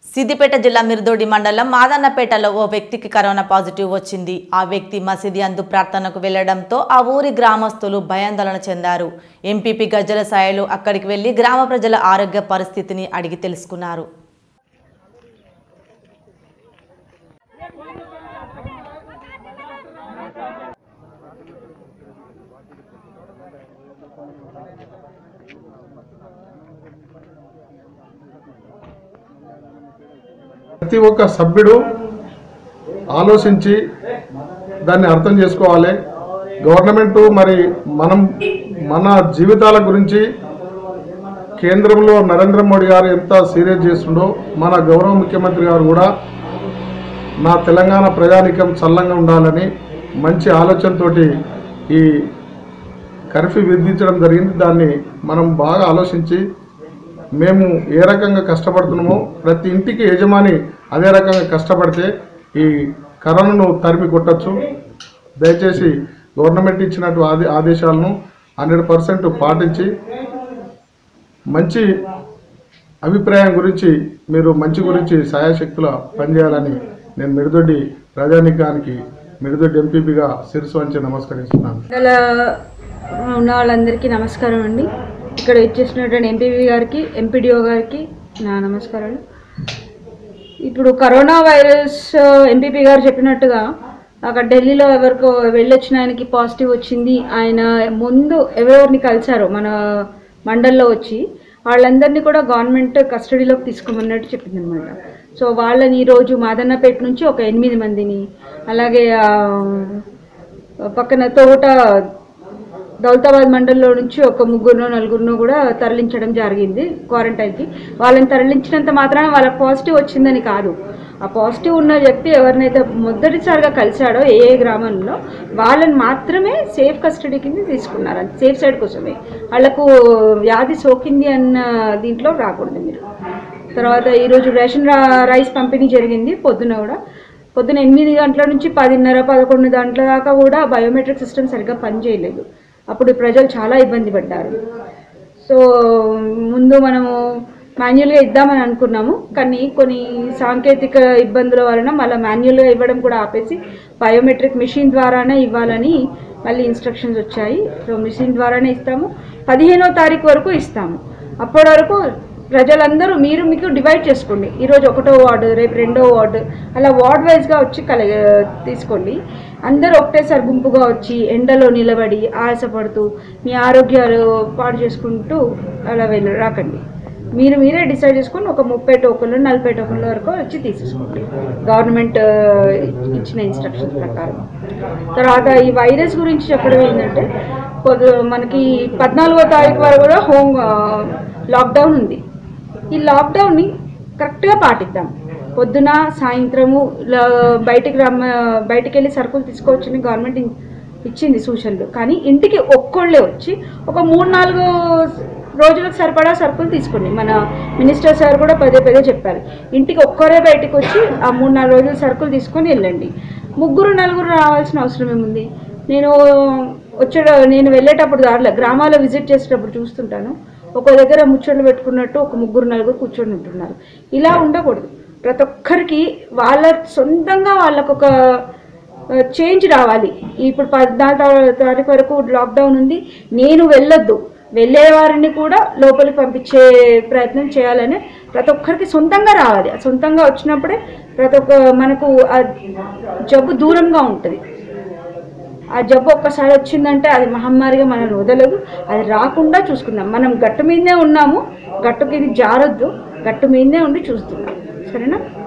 సిద్దిపేట జిల్లా మిర్దోడి మండలం మాదన్నపేటలో ఓ వ్యక్తికి కరోనా పాజిటివ్ వచ్చింది ఆ వ్యక్తి మసీది అందు ప్రార్థనకు వెళ్లడంతో ఆ ఊరి గ్రామస్తులు భయాందోళన చెందారు ఎంపీపీ గజ్జల సాయలు అక్కడికి వెళ్లి గ్రామ ప్రజల ఆరోగ్య పరిస్థితిని అడిగి తెలుసుకున్నారు ప్రతి ఒక్క సభ్యుడు ఆలోచించి దాన్ని అర్థం చేసుకోవాలి గవర్నమెంట్ మరి మనం మన జీవితాల గురించి కేంద్రంలో నరేంద్ర మోడీ గారు ఎంత సీరియస్ చేస్తుండో మన గౌరవ ముఖ్యమంత్రి గారు కూడా నా తెలంగాణ ప్రజానికం చల్లంగా ఉండాలని మంచి ఆలోచనతోటి ఈ కర్ఫ్యూ విధించడం జరిగింది దాన్ని మనం బాగా ఆలోచించి మేము ఏ రకంగా కష్టపడుతున్నామో ప్రతి ఇంటికి యజమాని అదే రకంగా కష్టపడితే ఈ కరోనాను తరిమి కొట్టచ్చు దయచేసి గవర్నమెంట్ ఇచ్చినట్టు ఆదే ఆదేశాలను హండ్రెడ్ పర్సెంట్ పాటించి మంచి అభిప్రాయం గురించి మీరు మంచి గురించి సాయశక్తుల పనిచేయాలని నేను మిరుదొడ్డి ప్రజానికానికి మిరుదొడ్డి ఎంపీపీగా శిరసు వంచి నమస్కరిస్తున్నాను మండల ఉన్న వాళ్ళందరికీ నమస్కారం అండి ఇక్కడ ఇచ్చేసినటువంటి ఎంపీవీ గారికి ఎంపీడీఓ గారికి నా నమస్కారాలు ఇప్పుడు కరోనా వైరస్ ఎంపీపీ గారు చెప్పినట్టుగా అక్కడ ఢిల్లీలో ఎవరికో వెళ్ళొచ్చిన ఆయనకి పాజిటివ్ వచ్చింది ఆయన ముందు ఎవరెవరిని కలిశారో మన మండల్లో వచ్చి వాళ్ళందరినీ కూడా గవర్నమెంట్ కస్టడీలోకి తీసుకోమన్నట్టు చెప్పింది అనమాట సో వాళ్ళని ఈరోజు మాదన్నపేట నుంచి ఒక ఎనిమిది మందిని అలాగే ఆ, పక్కన తోట దౌలతాబాద్ మండలంలో నుంచి ఒక ముగ్గురునో నలుగురినో కూడా తరలించడం జరిగింది క్వారంటైన్కి వాళ్ళని తరలించినంత మాత్రాన వాళ్ళకి పాజిటివ్ వచ్చిందని కాదు ఆ పాజిటివ్ ఉన్న వ్యక్తి ఎవరినైతే మొదటిసారిగా కలిశాడో ఏ ఏ గ్రామంలో వాళ్ళని మాత్రమే సేఫ్ కస్టడీ కింద తీసుకున్నారు అది సేఫ్ సైడ్ కోసమే వాళ్ళకు వ్యాధి సోకింది అన్న దీంట్లో రాకూడదు మీరు తర్వాత ఈరోజు రేషన్ రా- రైస్ పంపిణీ జరిగింది పొద్దున కూడా పొద్దున ఎనిమిది గంటల నుంచి పదిన్నర పదకొండు గంటల దాకా కూడా బయోమెట్రిక్ సిస్టమ్ సరిగ్గా పనిచేయలేదు అప్పుడు ప్రజలు చాలా ఇబ్బంది పడ్డారు సో ముందు మనము మాన్యువల్గా ఇద్దామని అనుకున్నాము కానీ కొన్ని సాంకేతిక ఇబ్బందుల వలన మళ్ళీ మాన్యువల్గా ఇవ్వడం కూడా ఆపేసి బయోమెట్రిక్ మిషన్ ద్వారానే ఇవ్వాలని మళ్ళీ ఇన్స్ట్రక్షన్స్ వచ్చాయి సో మిషన్ ద్వారానే ఇస్తాము పదిహేనో తారీఖు వరకు ఇస్తాము అప్పటి వరకు ప్రజలందరూ మీరు మీకు డివైడ్ చేసుకోండి ఈరోజు ఒకటో వార్డు రేపు రెండో వార్డు అలా వార్డ్ వైజ్గా వచ్చి కల తీసుకోండి అందరూ ఒకటేసారి గుంపుగా వచ్చి ఎండలో నిలబడి ఆయాసపడుతూ మీ ఆరోగ్యాలు పాడు చేసుకుంటూ అలా వెళ్ళి రాకండి మీరు మీరే డిసైడ్ చేసుకొని ఒక ముప్పై టోకన్లు నలభై టోకన్ల వరకు వచ్చి తీసేసుకోండి గవర్నమెంట్ ఆ, ఇచ్చిన ఇన్స్ట్రక్షన్స్ ప్రకారం తర్వాత ఈ వైరస్ గురించి చెప్పడం ఏంటంటే పొద్దు మనకి పద్నాలుగో తారీఖు వరకు కూడా హోమ్ ఆ, లాక్డౌన్ ఉంది ఈ లాక్డౌన్ని కరెక్ట్గా పాటిద్దాం పొద్దున సాయంత్రము ల- బయటికి రమ్మ బయటికి వెళ్ళి సరుకులు తీసుకోవచ్చని గవర్నమెంట్ ఇన్- ఇచ్చింది సూచనలు కానీ ఇంటికి ఒక్కళ్ళే వచ్చి ఒక మూడు నాలుగు రోజులకు సరిపడా సరుకులు తీసుకోండి మన మినిస్టర్ సార్ కూడా పదే పదే చెప్పారు ఇంటికి ఒక్కరే బయటికి వచ్చి ఆ మూడు నాలుగు రోజులు సరుకులు తీసుకొని వెళ్ళండి ముగ్గురు నలుగురు రావాల్సిన అవసరం ఏముంది నేను వచ్చే నేను వెళ్ళేటప్పుడు దారిలో గ్రామాల్లో విజిట్ చేసేటప్పుడు చూస్తుంటాను ఒక దగ్గర ముచ్చట్లు పెట్టుకున్నట్టు ఒక ముగ్గురు నలుగురు కూర్చొని ఉంటున్నారు ఇలా ఉండకూడదు ప్రతి ఒక్కరికి వాళ్ళ సొంతంగా వాళ్ళకు ఒక చేంజ్ రావాలి ఇప్పుడు పద్నాలుగు తారీఖు వరకు లాక్డౌన్ ఉంది నేను వెళ్ళొద్దు వెళ్ళే వారిని కూడా లోపలికి పంపించే ప్రయత్నం చేయాలని ప్రతి ఒక్కరికి సొంతంగా రావాలి ఆ సొంతంగా వచ్చినప్పుడే ప్రతి ఒక్క మనకు ఆ జబ్బు దూరంగా ఉంటుంది ఆ జబ్బు ఒక్కసారి వచ్చిందంటే అది మహమ్మారిగా మనల్ని వదలదు అది రాకుండా చూసుకుందాం మనం గట్టు మీదనే ఉన్నాము గట్టుకి ఇది జారొద్దు గట్టు మీదనే ఉండి చూస్తున్నాం సరేనా